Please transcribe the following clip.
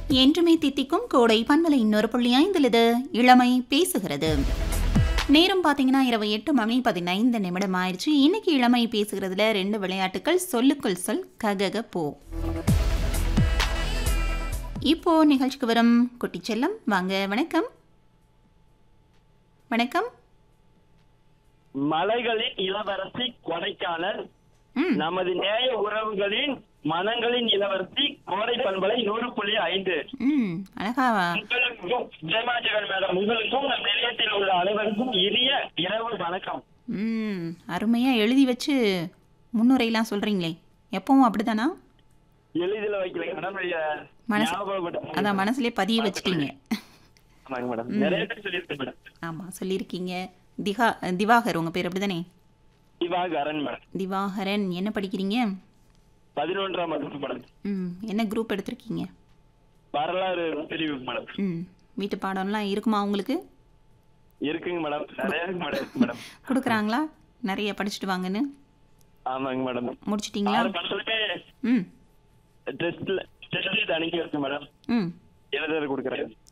என்றுமே தித்திக்கும் கோடை பண்பலை இன்னொரு புள்ளி ஐந்தில் இது இளமை பேசுகிறது நேரம் பார்த்தீங்கன்னா இரவு எட்டு மணி பதினைந்து நிமிடம் ஆயிடுச்சு இன்னைக்கு இளமை பேசுகிறதுல ரெண்டு விளையாட்டுகள் சொல்லுக்குள் சொல் ககக போ இப்போ நிகழ்ச்சிக்கு வரும் குட்டி செல்லம் வாங்க வணக்கம் வணக்கம் மலைகளின் இளவரசி கொடைக்கானல் ம் நமது நேய உறவுகளின் மனங்களின் இளவரசி கோடை பண்பலை நூறு புள்ளி ஐந்து ம் அழகாவா உங்களுக்கும் ஜெயமாஜகன் மேடம் உங்களுக்கும் நம் நிலையத்தில் உள்ள அனைவருக்கும் இனிய இரவு வணக்கம் ம் அருமையாக எழுதி வச்சு முன்னுரையெல்லாம் சொல்கிறீங்களே எப்பவும் அப்படிதானா எளிதில் வைக்கலைங்க மேடம் இத மனசு- ஞாபகப்படுத்த- அதான் மனசுலேயே பதிய வச்சிட்டீங்க ஆமாங்க மேடம் நிறைய பேர் சொல்லியிருக்கேன் மேடம் ஆமாம் சொல்லியிருக்கீங்க திகா திவாகர் உங்கள் பேர் அப்படிதானே திவாகரன் மேடம் திவாகரன் என்ன படிக்கிறீங்க பதினொன்றாம் வகுப்பு மேடம் ம் என்ன குரூப் எடுத்திருக்கீங்க வரலாறு பிரிவு மேடம் ம் வீட்டு பாடம்லாம் இருக்குமா உங்களுக்கு இருக்குங்க மேடம் நிறைய இருக்கு மேடம் இருக்கு மேடம் கொடுக்குறாங்களா நிறைய படிச்சுட்டு வாங்கன்னு ஆமாங்க மேடம் முடிச்சிட்டிங்களா ஆறு படத்துலமே ம் டெஸ்ட்ல டெஸ்ட் அனுப்பி இருக்கு மேடம் ம் எழுதுறது கொடுக்குறேன்